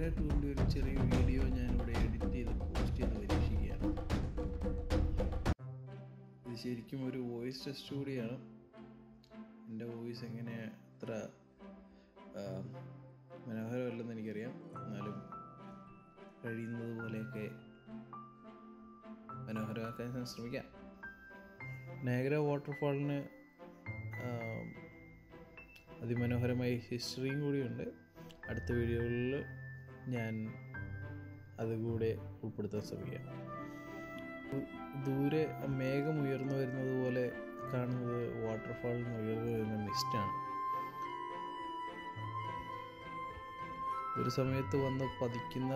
Niagara ടൂറിൻ്റെ ഒരു ചെറിയ video ഞാനിവിടെ എഡിറ്റ് ചെയ്ത് പോസ്റ്റ് ചെയ്ത് പരീക്ഷിക്കുകയാണ് ഇത് ശരിക്കും ഒരു വോയിസ് ടെസ്റ്റ് കൂടിയാണ് എൻ്റെ വോയിസ് എങ്ങനെ അത്ര ആ, മനോഹരമല്ലെന്ന് എനിക്കറിയാം എന്നാലും കഴിയുന്നത് പോലെയൊക്കെ മനോഹരമാക്കാൻ ഞാൻ ശ്രമിക്കാം നയഗ്ര വാട്ടർഫാളിന് അതിമനോഹരമായ ഹിസ്റ്ററിയും കൂടിയുണ്ട് അടുത്ത വീഡിയോകളിൽ ഞാൻ അതുകൂടെ ഉൾപ്പെടുത്താൻ ശ്രമിക്കാം ദൂ- ദൂരെ ആ മേഘം ഉയർന്നു വരുന്നത് പോലെ കാണുന്നത് വാട്ടർഫാളിൽ നിന്ന് ഉയർന്നു വരുന്ന മിസ്റ്റാണ് ഒരു സമയത്ത് വന്ന് പതിക്കുന്ന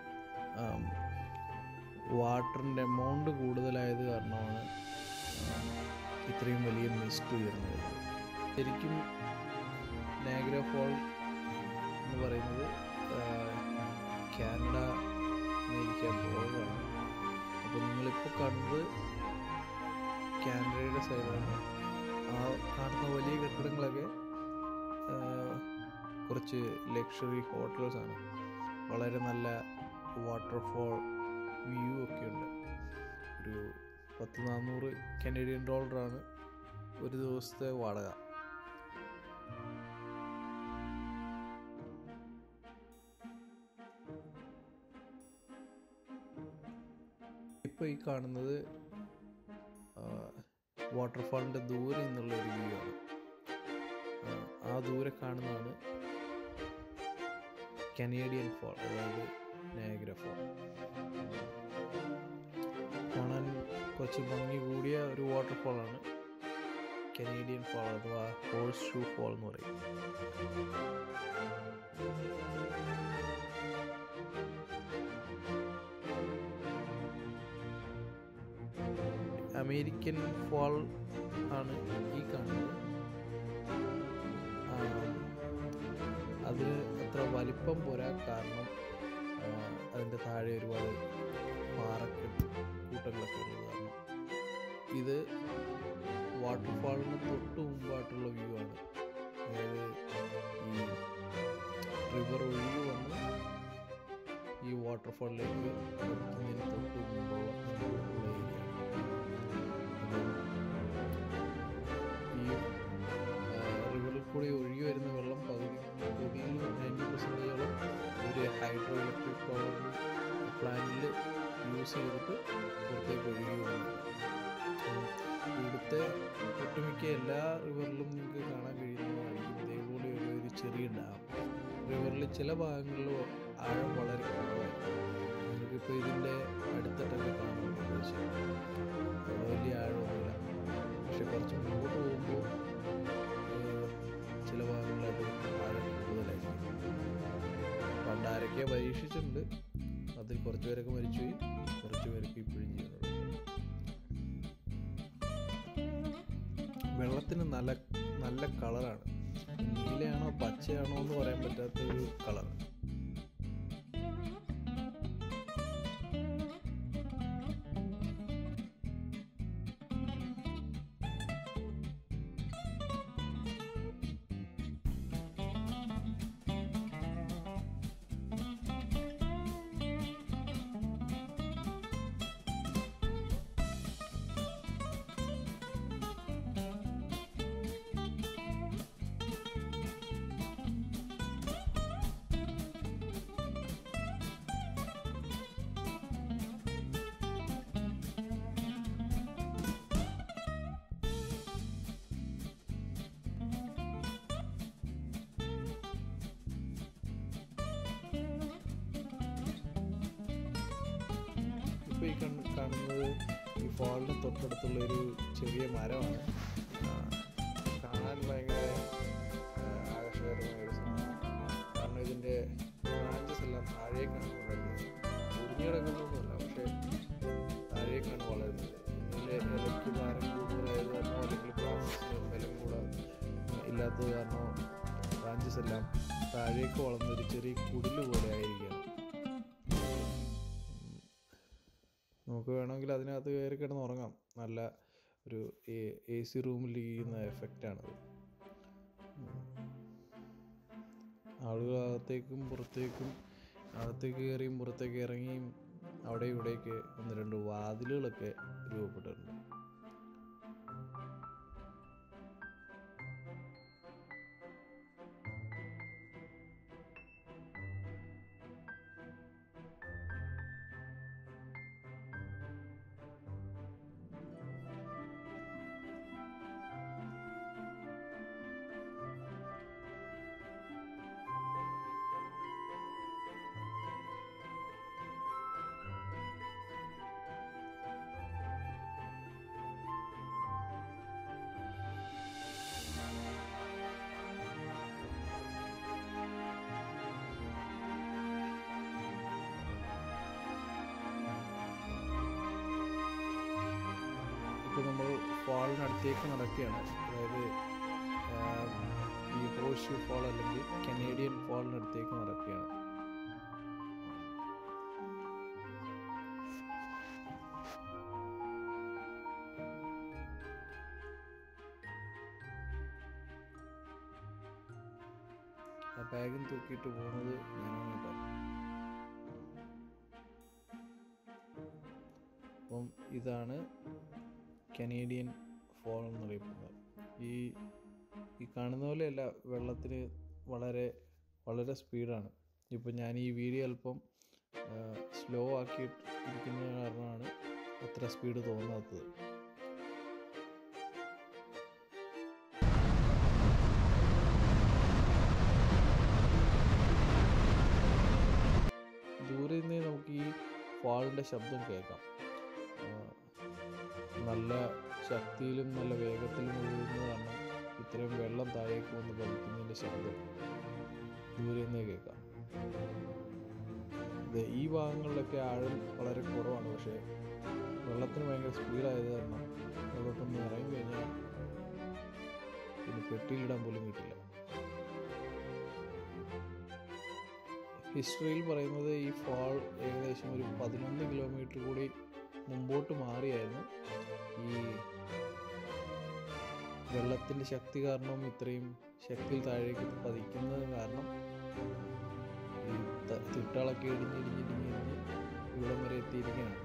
വാട്ടറിൻ്റെ എമൗണ്ട് കൂടുതലായത് കാരണമാണ് ഇത്രയും വലിയ മിസ്റ്റ് ഉയർന്നു വരുന്നത് ശരിക്കും നാഗ്ര ഫോൾ എന്ന് പറയുന്നത് ആ, കാനഡ അമേരിക്ക ബോർഡറാണ് അപ്പോൾ നിങ്ങളിപ്പോൾ കാണുന്നത് കാനഡയുടെ സൈഡാണ് ആ കാണുന്ന വലിയ കെട്ടിടങ്ങളൊക്കെ ആ, കുറച്ച് ലക്ഷറി ഹോട്ടൽസ് ആണ് വളരെ നല്ല വാട്ടർഫോൾ വ്യൂ ഒക്കെ ഉണ്ട് ഒരു പത്ത് നാനൂറ് കനേഡിയൻ ഡോളറാണ് ഒരു ദിവസത്തെ വാടക ഇപ്പോൾ ഈ കാണുന്നത് വാട്ടർഫാളിൻ്റെ ദൂരെ നിന്നുള്ള ഒരു വ്യൂ ആണ് ആ, ആ ദൂരെ കാണുന്നതാണ് കനേഡിയൻ ഫാൾ അതായത് നയഗ്ര ഫാൾ കാണാൻ കുറച്ച് ഭംഗി കൂടിയ ഒരു വാട്ടർഫാളാണ് കനേഡിയൻ ഫാൾ അഥവാ ഹോഴ്സ് ഷൂ ഫാൾ എന്ന് പറയും അമേരിക്കൻ ഫാൾ ആണ് ഈ കാണുന്നത് ആ, അതിന് അത്ര വലിപ്പം പോരാ കാരണം ആ, അതിൻ്റെ താഴെ ഒരുപാട് പാറക്കെട്ട് കൂട്ടങ്ങളൊക്കെ ഉള്ളത് കാരണം ഇത് വാട്ടർഫാളിന് തൊട്ട് മുമ്പായിട്ടുള്ള വ്യൂ ആണ് അതായത് ഈ റിവർ ഒഴുകി വന്ന് ഈ വാട്ടർഫാളിലേക്ക് എത്തുന്നതിന് തൊട്ട് മുമ്പുള്ള ഉള്ള ഏരിയ ഈ റിവറിൽ കൂടി ഒഴുകി വരുന്ന വെള്ളം പകുതി പകുതിയിൽ നയൻറ്റി പെർസെൻറ്റേജോളം ഒരു ഹൈഡ്രോ ഇലക്ട്രിക് പവർ പ്ലാന്റിൽ യൂസ് ചെയ്തിട്ട് പുറത്തേക്ക് ഒഴുകി വന്നു ഇവിടുത്തെ ഒട്ടുമിക്ക എല്ലാ റിവറിലും നിങ്ങൾക്ക് കാണാൻ കഴിയുന്നതായിരിക്കും ഇതേപോലെ ഒരു ഒരു ചെറിയ ഡാം റിവറിൽ ചില ഭാഗങ്ങളിൽ ആഴം വളരെ കുറവായിരിക്കും നിങ്ങൾക്കിപ്പോൾ ഇതിൻ്റെ അടുത്തിട്ടൊക്കെ കാണാൻ ഉദ്ദേശം വലിയ ആഴമൊന്നുമില്ല പക്ഷെ കുറച്ച് മുമ്പോട്ട് പോകുമ്പോൾ ഏഹ്, ചില ഭാഗങ്ങളിൽ അത് ആഴം കൂടുതലായിരിക്കും പണ്ട് ആരൊക്കെ പരീക്ഷിച്ചിട്ടുണ്ട് അതിൽ കുറച്ച് പേരൊക്കെ മരിച്ചുപോയി കുറച്ച് പേരൊക്കെ ഇപ്പോഴും ചെയ്യുന്നുണ്ട് വെള്ളത്തിന് നല്ല നല്ല കളറാണ് നീലയാണോ പച്ചയാണോ എന്ന് പറയാൻ പറ്റാത്ത ഒരു കളർ ഇപ്പോൾ ഈ കണ്ണ് കാണുന്നത് ഈ ഫാളിന് തൊട്ടടുത്തുള്ള ഒരു ചെറിയ മരമാണ് ആ, കാണാൻ ഭയങ്കര ആ, ആകർഷകരമായ ഒരു സംഭവം കാരണം ഇതിൻ്റെ ബ്രാഞ്ചസ് എല്ലാം താഴേക്കാണ് വളരുന്നത് ഒടിഞ്ഞു കിടക്കുന്നൊന്നുമല്ല പക്ഷേ താഴേക്കാണ് വളരുന്നത് ഇതിൻ്റെ ഇലയ്ക്ക് ഭാരം കൂടുതലായത് കാരണമോ അല്ലെങ്കിൽ പ്രോസസ്സിന് ബലം കൂടെ ഇല്ലാത്തത് കാരണമോ ബ്രാഞ്ചസ് എല്ലാം താഴേക്ക് വളർന്ന ഒരു ചെറിയ കുടില് പോലെ ആയിരിക്കുകയാണ് നമുക്ക് വേണമെങ്കിൽ അതിനകത്ത് കയറി കിടന്ന് ഉറങ്ങാം നല്ല ഒരു എ സി റൂമിൽ ഇരിക്കുന്ന എഫക്റ്റാണത് ആളുകൾ അകത്തേക്കും പുറത്തേക്കും അകത്തേക്ക് കയറിയും പുറത്തേക്ക് ഇറങ്ങിയും അവിടെ ഇവിടെയൊക്കെ ഒന്ന് രണ്ട് വാതിലുകളൊക്കെ രൂപപ്പെട്ടിട്ടുണ്ട് ഇപ്പോൾ നമ്മൾ ഫാളിനടുത്തേക്ക് നടക്കുകയാണ് അതായത് ആ, ഈ ഹോഷ് ഫാൾ അല്ലെങ്കിൽ കനേഡിയൻ ഫാളിനടുത്തേക്ക് നടക്കുകയാണ് ആ ബാഗും തൂക്കിയിട്ട് പോകുന്നത് ഞാനാണ് കേട്ടോ അപ്പം ഇതാണ് കനേഡിയൻ ഫോൾ എന്നറിയപ്പെടുന്നത് ഈ ഈ കാണുന്ന പോലെയല്ല വെള്ളത്തിന് വളരെ വളരെ സ്പീഡാണ് ഇപ്പം ഞാൻ ഈ വീഡിയോ അല്പം സ്ലോ ആക്കി ഇരിക്കുന്നത് കാരണമാണ് അത്ര സ്പീഡ് തോന്നാത്തത് ദൂരെ നിന്ന് നമുക്ക് ഈ ഫാളിൻ്റെ ശബ്ദം കേൾക്കാം ആ, നല്ല ശക്തിയിലും നല്ല വേഗത്തിലും ഒഴുകുന്നത് കാരണം ഇത്രയും വെള്ളം താഴേക്ക് വന്ന് പതിക്കുന്നതിൻ്റെ ശബ്ദം ദൂരെ നിന്ന് കേൾക്കാം ഇത് ഈ ഭാഗങ്ങളിലൊക്കെ ആഴം വളരെ കുറവാണ് പക്ഷേ വെള്ളത്തിന് ഭയങ്കര സ്പീഡായത് കാരണം വെള്ളത്തൊന്ന് ഇറങ്ങി കഴിഞ്ഞാൽ പിന്നെ പെട്ടിയിലിടാൻ പോലും കിട്ടില്ല ഹിസ്റ്ററിയിൽ പറയുന്നത് ഈ ഫാൾ ഏകദേശം ഒരു പതിനൊന്ന് കിലോമീറ്റർ കൂടി മുമ്പോട്ട് മാറിയായിരുന്നു ഈ വെള്ളത്തിൻ്റെ ശക്തി കാരണം ഇത്രയും ശക്തിയിൽ താഴേക്ക് പതിക്കുന്നത് കാരണം ഈ ത- തിട്ടകളൊക്കെ ഇടിഞ്ഞിടിഞ്ഞിടിഞ്ഞ് ഇവിടം വരെ എത്തിയിരിക്കുകയാണ്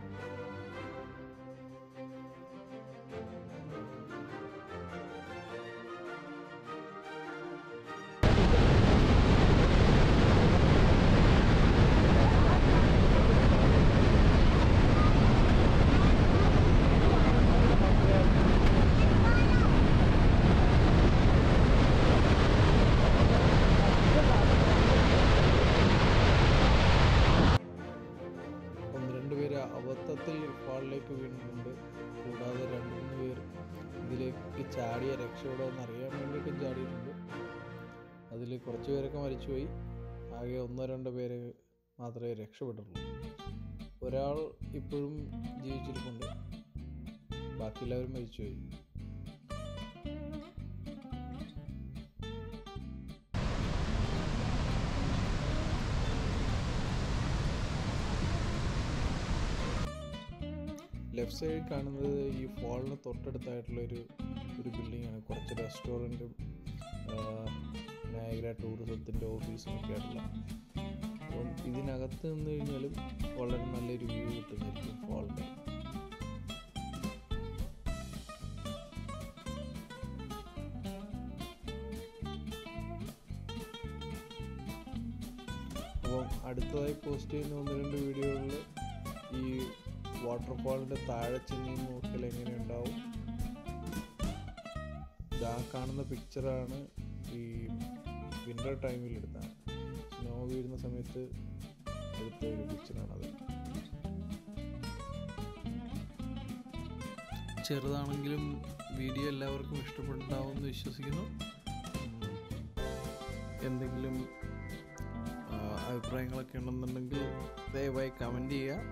ഒന്ന് രണ്ട് പേര് അബദ്ധത്തിൽ ഫാളിലേക്ക് വീണിട്ടുണ്ട് കൂടാതെ രണ്ട് മൂന്ന് പേർ ഇതിലേക്ക് ചാടിയ രക്ഷപ്പെടാമെന്ന് അറിയാൻ വേണ്ടിയിട്ടും ചാടിയിട്ടുണ്ട് അതിൽ കുറച്ച് പേരൊക്കെ മരിച്ചുപോയി ആകെ ഒന്നോ രണ്ടോ പേര് മാത്രമേ രക്ഷപ്പെട്ടുള്ളൂ ഒരാൾ ഇപ്പോഴും ജീവിച്ചിരിപ്പുണ്ട് ബാക്കിയെല്ലാവരും മരിച്ചുപോയി ലെഫ്റ്റ് സൈഡിൽ കാണുന്നത് ഈ ഫോളിന് തൊട്ടടുത്തായിട്ടുള്ള ഒരു ഒരു ബിൽഡിംഗ് ആണ് കുറച്ച് റെസ്റ്റോറൻറ്റും നയഗ്ര ടൂറിസത്തിൻ്റെ ഓഫീസും ഒക്കെ ആയിട്ടുള്ള അപ്പം ഇതിനകത്ത് നിന്ന് കഴിഞ്ഞാലും വളരെ നല്ലൊരു വ്യൂ കിട്ടുന്നതായിരിക്കും ഫോളിൻ്റെ അപ്പം അടുത്തതായി പോസ്റ്റ് ചെയ്യുന്ന ഒന്ന് രണ്ട് വീഡിയോകളിൽ ഈ വാട്ടർഫാളിൻ്റെ താഴെ ചെന്ന് നോക്കിയാൽ എങ്ങനെ ഉണ്ടാവും ഇതാ കാണുന്ന പിക്ചറാണ് ഈ വിൻ്റർ ടൈമിൽ എടുത്താണ് സ്നോ വീഴുന്ന സമയത്ത് എടുത്ത ഒരു പിക്ചറാണത് ചെറുതാണെങ്കിലും വീഡിയോ എല്ലാവർക്കും ഇഷ്ടപ്പെട്ടുണ്ടാവുമെന്ന് വിശ്വസിക്കുന്നു ഉം. എന്തെങ്കിലും ആ, അഭിപ്രായങ്ങളൊക്കെ ഉണ്ടെന്നുണ്ടെങ്കിൽ ദയവായി കമൻറ്റ് ചെയ്യുക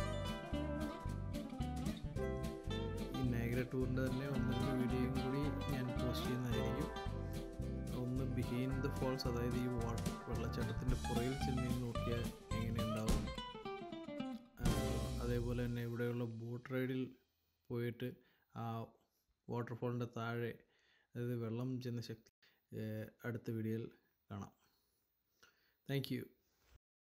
ഈ നയഗ്ര ടൂറിൻ്റെ തന്നെ ഒന്ന് രണ്ട് വീഡിയോയും കൂടി ഞാൻ പോസ്റ്റ് ചെയ്യുന്നതായിരിക്കും ഒന്ന് ബിഹൈൻഡ് ദ ഫോൾസ് അതായത് ഈ വാട്ടർ വെള്ളച്ചാട്ടത്തിൻ്റെ പുറകിൽ ചെന്ന് നിന്ന് നോക്കിയാൽ എങ്ങനെയുണ്ടാവും ആ, അതേപോലെ തന്നെ ഇവിടെയുള്ള ബോട്ട് റൈഡിൽ പോയിട്ട് ആ വാട്ടർഫോളിൻ്റെ താഴെ അതായത് വെള്ളം ചെന്ന ശക്തി ഏ, അടുത്ത വീഡിയോയിൽ കാണാം താങ്ക് യു